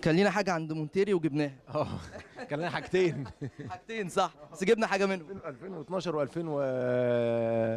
كان لينا حاجه عند مونتيري وجبناها اه كان لنا حاجتين حاجتين صح بس جبنا حاجه منهم 2012 و2000 و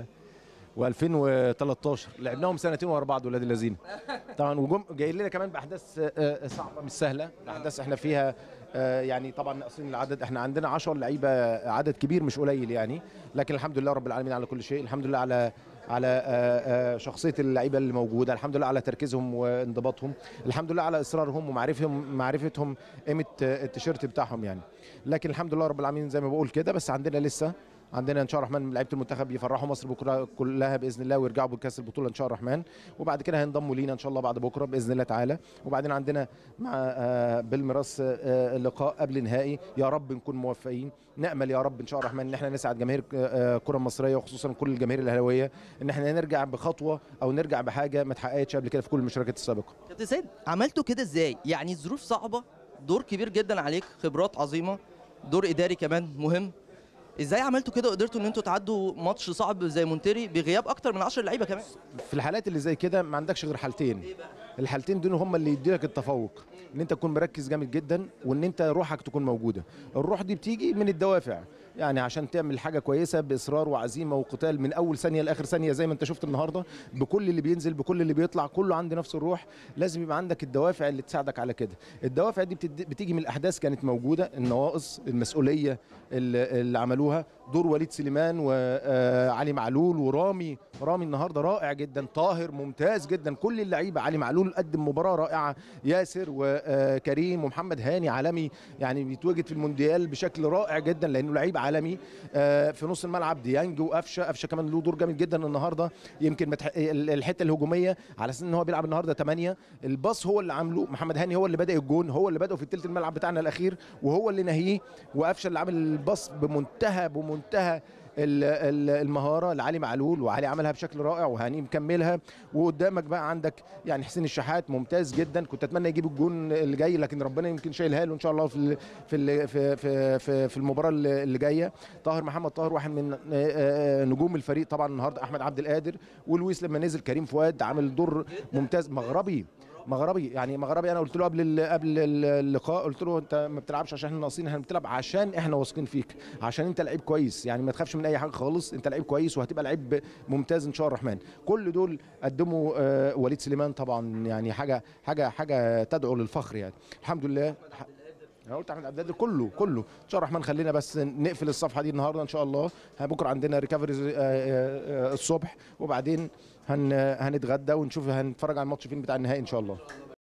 و2013 لعبناهم سنتين ورا بعض ولاد اللذين طبعا وجم جايين لنا كمان باحداث آه، آه، صعبه مش سهله احداث احنا فيها آه، يعني طبعا ناقصين العدد احنا عندنا 10 لعيبه عدد كبير مش قليل يعني لكن الحمد لله رب العالمين على كل شيء الحمد لله على على آه، آه، شخصيه اللعيبه اللي موجوده الحمد لله على تركيزهم وانضباطهم الحمد لله على اصرارهم ومعرفتهم معرفتهم قيمه آه، التيشيرت بتاعهم يعني لكن الحمد لله رب العالمين زي ما بقول كده بس عندنا لسه عندنا ان شاء الله الرحمن لعيبه المنتخب يفرحوا مصر بكره كلها باذن الله ويرجعوا بكاس البطوله ان شاء الله الرحمن وبعد كده هينضموا لينا ان شاء الله بعد بكره باذن الله تعالى وبعدين عندنا مع آه، بالميراس آه، لقاء قبل نهائي يا رب نكون موفقين نامل يا رب ان شاء الله الرحمن ان احنا نسعد جماهير آه، الكره المصريه وخصوصا كل الجماهير الاهلاويه ان احنا نرجع بخطوه او نرجع بحاجه ما اتحققتش قبل كده في كل المشاركات السابقه كابتن سيد عملتوا كده ازاي يعني الظروف صعبه دور كبير جدا عليك خبرات عظيمه دور اداري كمان مهم ازاي عملتوا كده وقدرتوا ان انتوا تعدوا ماتش صعب زي مونتيري بغياب اكتر من 10 لعيبه كمان في الحالات اللي زي كده ما عندكش غير حالتين الحالتين دول هم اللي يديلك التفوق ان انت تكون مركز جامد جدا وان انت روحك تكون موجوده الروح دي بتيجي من الدوافع يعني عشان تعمل حاجه كويسه باصرار وعزيمه وقتال من اول ثانيه لاخر ثانيه زي ما انت شفت النهارده بكل اللي بينزل بكل اللي بيطلع كله عنده نفس الروح لازم يبقى عندك الدوافع اللي تساعدك على كده الدوافع دي بتد- بتيجي من الاحداث كانت موجوده النواقص المسؤوليه اللي, اللي عملوها دور وليد سليمان وعلي معلول ورامي رامي النهارده رائع جدا طاهر ممتاز جدا كل اللعيبه علي معلول قدم مباراه رائعه ياسر وكريم ومحمد هاني عالمي يعني بيتواجد في المونديال بشكل رائع جدا لانه لعيب عالمي آه، في نص الملعب ديانج وقفشه قفشه كمان له دور جامد جدا النهارده يمكن متح... ال- الحته الهجوميه على اساس ان هو بيلعب النهارده 8 الباص هو اللي عامله محمد هاني هو اللي بدا الجون هو اللي بدا في الثلث الملعب بتاعنا الاخير وهو اللي نهيه وقفشه اللي عامل الباص بمنتهى بمنتهى ال- ال- المهاره لعلي معلول وعلي عملها بشكل رائع وهاني مكملها وقدامك بقى عندك يعني حسين الشحات ممتاز جدا كنت اتمنى يجيب الجون اللي جاي لكن ربنا يمكن شايلها له ان شاء الله في ال- في ال- في في في, في المباراه اللي اللي جايه طاهر محمد طاهر واحد من آه، آه، نجوم الفريق طبعا النهارده احمد عبد القادر ولويس لما نزل كريم فؤاد عامل دور ممتاز مغربي مغربي يعني مغربي انا قلت له قبل ال- قبل اللقاء قلت له انت ما بتلعبش عشان احنا ناقصين احنا بتلعب عشان احنا واثقين فيك عشان انت لعيب كويس يعني ما تخافش من اي حاجه خالص انت لعيب كويس وهتبقى لعيب ممتاز ان شاء الله الرحمن كل دول قدموا آه، وليد سليمان طبعا يعني حاجه حاجه حاجه تدعو للفخر يعني الحمد لله انا قلت احمد عبد القادر كله كله ان شاء الله الرحمن خلينا بس نقفل الصفحه دي النهارده ان شاء الله بكره عندنا ريكفري الصبح وبعدين هن هنتغدى ونشوف هنتفرج على الماتش فين بتاع النهائي ان شاء الله